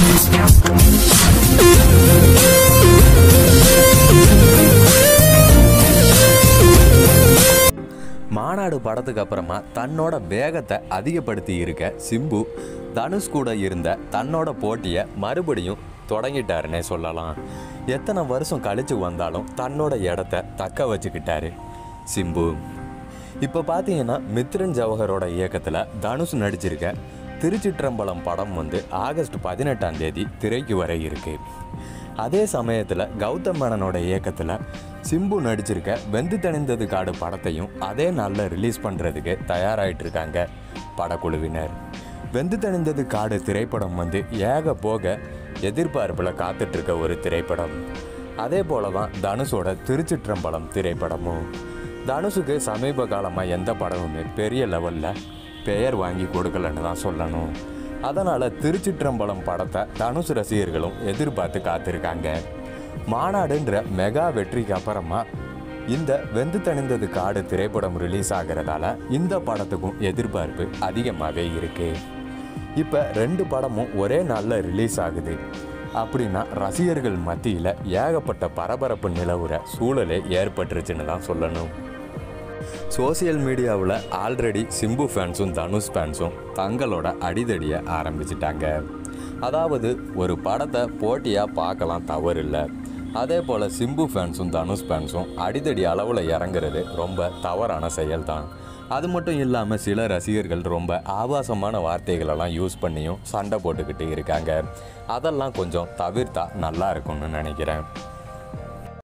மாநாடு படத்துக்கு அப்புறமா தன்னோட வேகத்தை அதிகப்படுத்தி இருக்க சிம்பு தனுஷ் கூட இருந்த தன்னோட போட்டியை மறுபடியும் தொடங்கிட்டாருன்னே சொல்லலாம் எத்தனை வருஷம் கழிச்சு வந்தாலும் தன்னோட இடத்த தக்க வச்சுக்கிட்டாரு சிம்பு இப்போ பார்த்தீங்கன்னா மித்ரன் ஜவஹரோட இயக்கத்தில் தனுஷ் நடிச்சிருக்க திருச்சிற்றம்பலம் படம் வந்து ஆகஸ்ட் பதினெட்டாம் தேதி திரைக்கு வர இருக்கு அதே சமயத்தில் கௌதம் மேனனோட இயக்கத்தில் சிம்பு நடிச்சிருக்க வெந்து தணிந்தது காடு படத்தையும் அதே நாளில் ரிலீஸ் பண்ணுறதுக்கு தயாராகிட்டு இருக்காங்க படக்குழுவினர் வெந்து தணிந்தது காடு திரைப்படம் வந்து ஏக போக எதிர்பார்ப்பில் காத்துட்டு இருக்க ஒரு திரைப்படம் அதே போல தான் தனுஷோட திருச்சிற்றம்பலம் திரைப்படமும் தனுஷுக்கு சமீப காலமாக எந்த படமுமே பெரிய லெவலில் பெயர் வாங்கி கொடுக்கலன்னு தான் சொல்லணும் அதனால் திருச்சிற்றம்பலம் படத்தை தனுஷ் ரசிகர்களும் எதிர்பார்த்து காத்திருக்காங்க மாநாடுன்ற மெகா வெற்றிக்கு அப்புறமா இந்த வெந்து தணிந்தது காடு திரைப்படம் ரிலீஸ் ஆகிறதால இந்த படத்துக்கும் எதிர்பார்ப்பு அதிகமாகவே இருக்கு இப்போ ரெண்டு படமும் ஒரே நாளில் ரிலீஸ் ஆகுது அப்படின்னா ரசிகர்கள் மத்தியில் ஏகப்பட்ட பரபரப்பு நிலவுற சூழலே ஏற்பட்டுருச்சுன்னு தான் சொல்லணும் சோசியல் மீடியாவில் ஆல்ரெடி சிம்பு ஃபேன்ஸும் தனுஷ் ஃபேன்ஸும் தங்களோட அடிதடியை ஆரம்பிச்சிட்டாங்க அதாவது ஒரு படத்தை போட்டியாக பார்க்கலாம் தவறில்லை அதே போல் சிம்பு ஃபேன்ஸும் தனுஷ் ஃபேன்ஸும் அடிதடி அளவில் இறங்குறது ரொம்ப தவறான செயல் தான் அது மட்டும் இல்லாமல் சில ரசிகர்கள் ரொம்ப ஆபாசமான வார்த்தைகளெல்லாம் யூஸ் பண்ணியும் சண்டை போட்டுக்கிட்டு இருக்காங்க அதெல்லாம் கொஞ்சம் தவிர்த்தா நல்லா இருக்கும்னு நினைக்கிறேன்